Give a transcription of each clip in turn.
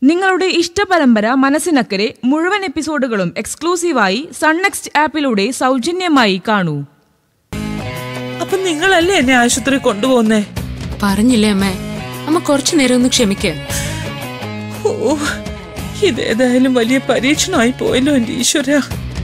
നിങ്ങളുടെ ഇഷ്ടപരമ്പര മനസ്സിനക്കരെ മുഴുവൻ എപ്പിസോഡുകളും എക്സ്ക്ലൂസീവായി സൺനെക്സ്റ്റ് ആപ്പിലൂടെ സൗജന്യമായി കാണൂ അപ്പൊ നിങ്ങളല്ലേ എന്നെ ആശുപത്രി കൊണ്ടുപോകുന്നേ പറഞ്ഞില്ലേ അമ്മേ അമ്മ കുറച്ചു നേരം ഒന്ന് ക്ഷമിക്ക ഓ ഇതേതായാലും വലിയ പരീക്ഷണമായി പോയല്ലോ എന്റെ ഈശ്വര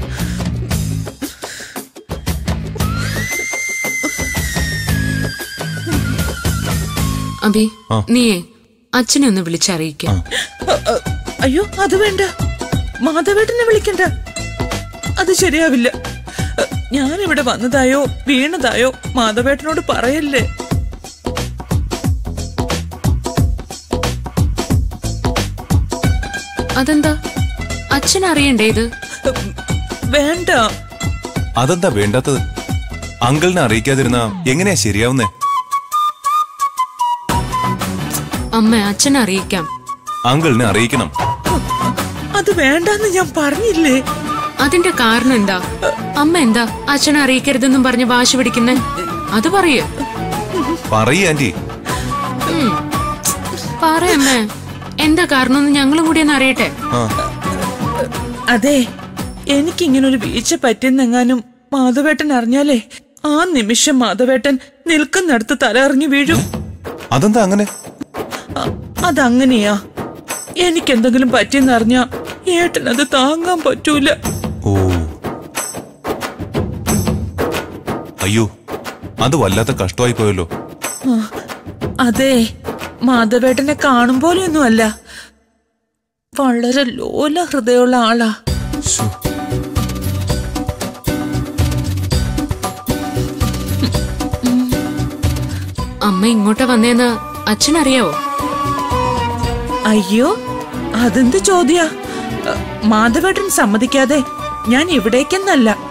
അബി നീയേ അച്ഛനെ ഒന്ന് വിളിച്ചറിയിക്ക അയ്യോ അത് വേണ്ട മാധവേട്ടനെ വിളിക്കണ്ട അത് ശരിയാവില്ല അ, ഞാനിവിടെ വന്നതായോ വീണതായോ മാധവേട്ടനോട് പറയല്ലേ അതെന്താ അച്ഛൻ അറിയണ്ടേ ഇത് ഉം, വേണ്ട അതെന്താ വേണ്ടാത്തത് അങ്കിളിനെ അറിയിക്കാതിരുന്ന എങ്ങനെയാ ശരിയാവുന്നേ അമ്മ അച്ഛനെ അറിയിക്കാം അങ്കിളിനെ അറിയിക്കണം അത് വേണ്ടെന്ന് ഞാൻ പറഞ്ഞില്ലേ അതിന്റെ കാരണം എന്താ അമ്മ എന്താ അച്ഛനെ അറിയിക്കരുതെന്നും പറഞ്ഞ് വാശി പിടിക്കുന്നേ അത് പറയേ പറയ് ആന്റി പറയമ്മേ എന്താ കാരണം ഞങ്ങളും കൂടി ഒന്ന് അറിയട്ടെ ആ അതെ എനിക്കിങ്ങനൊരു വീഴ്ച പറ്റിയെന്നെങ്ങാനും മാധവേട്ടൻ അറിഞ്ഞാലേ ആ നിമിഷം മാധവേട്ടൻ നിൽക്കുന്നിടത്ത് തലറിഞ്ഞു വീഴും അതെന്താ അങ്ങനെ അ- അതങ്ങനെയാ എനിക്കെന്തെങ്കിലും പറ്റിയെന്നറിഞ്ഞാ ഏട്ടനത് താങ്ങാൻ പറ്റൂല ഓ അയ്യോ അത് വല്ലാത്ത കഷ്ടമായി പോയല്ലോ ആ, അതെ മാധവേട്ടനെ കാണും പോലെയൊന്നുമല്ല വളരെ ലോല ഹൃദയമുള്ള ആളാ ശ്ശോ. അമ്മ ഇങ്ങോട്ട് വന്നേന്ന് അച്ഛനറിയാവോ അയ്യോ അതെന്ത് ചോദ്യാ അ, മാധവേട്ടൻ സമ്മതിക്കാതെ ഞാൻ ഇവിടേക്കെന്നല്ല